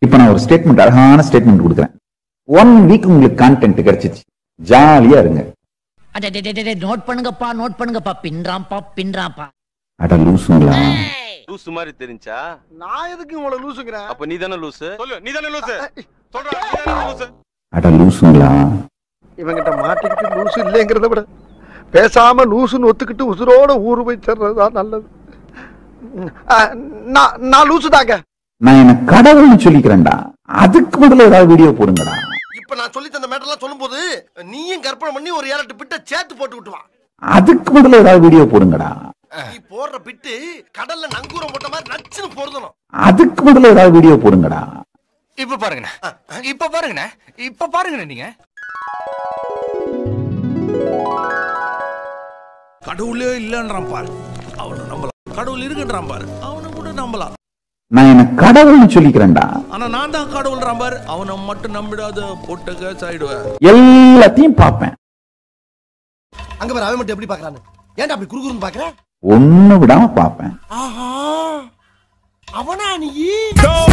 இப்ப நான் ஒரு ஸ்டேட்மெண்ட் அழகான ஸ்டேட்மெண்ட் கொடுக்குறேன் ஒன் வீக் உங்களுக்கு கான்டென்ட் கிடைச்சிச்சு ஜாலியா இருங்க நோட் பண்ணுங்கப்பா நோட் பண்ணுங்கப்பா பின்றாம்பா பின்றாம்பா அட லூசுங்களா லூசு மாதிரி தெரிஞ்சா நான் எதுக்கு உங்களை லூசுங்கிறேன் அப்ப நீ தானே லூசு சொல்லு நீ தானே லூசு சொல்றா நீ தானே லூசு அட லூசுங்களா இவங்கிட்ட மாட்டிக்கிட்டு லூசு இல்லைங்கிறத விட பேசாம லூசுன்னு ஒத்துக்கிட்டு உசுரோட ஊரு போய் சேர்றதுதான் நல்லது ம், ஆ, நான் நான் லூசு தாங்க நான் என்ன கடவுள்னு சொல்லிக்கிறேன்டா அதுக்கு முதல்ல ஏதாவது வீடியோ போடுங்கடா இப்ப நான் சொல்லி தந்த மேட்டர்லாம் சொல்லும்போது நீயும் கற்பனை பண்ணி ஒரு ஏழு எட்டு பிட்ட சேர்த்து போட்டு விட்டுவா அதுக்கு முதல்ல ஏதாவது வீடியோ போடுங்கடா நீ போடுற பிட்டு கடல்ல நங்கூரம் போட்ட மாதிரி நச்சுன்னு பொருந்தணும் அதுக்கு முதல்ல ஏதாவது வீடியோ போடுங்கடா இப்ப பாருங்கண்ணே இப்ப பாருங்கண்ணே இப்ப பாருங்கண்ணே நீங்க கடவுளே இல்லன்றான் பாரு அவனை நம்பலாம் கடவுள் இருக்குன்றான் பாரு அவனை கூட நம்பலாம் நான் என்ன கடவுள்னு சொல்லிக்கிறேன்டா ஆனா நான் தான் கடவுள்றான் பாரு அவனை மட்டும் நம்பிடாத போட்ட கேஸ் ஆயிடுவேன் எல்லாத்தையும் பார்ப்பேன் அங்க பாரு அவன் மட்டும் எப்படி பாக்குறான்னு ஏன்டா அப்படி குறுகுறுன்னு பாக்குற ஒண்ணு விடாம பார்ப்பேன் ஆஹா அவனா நீ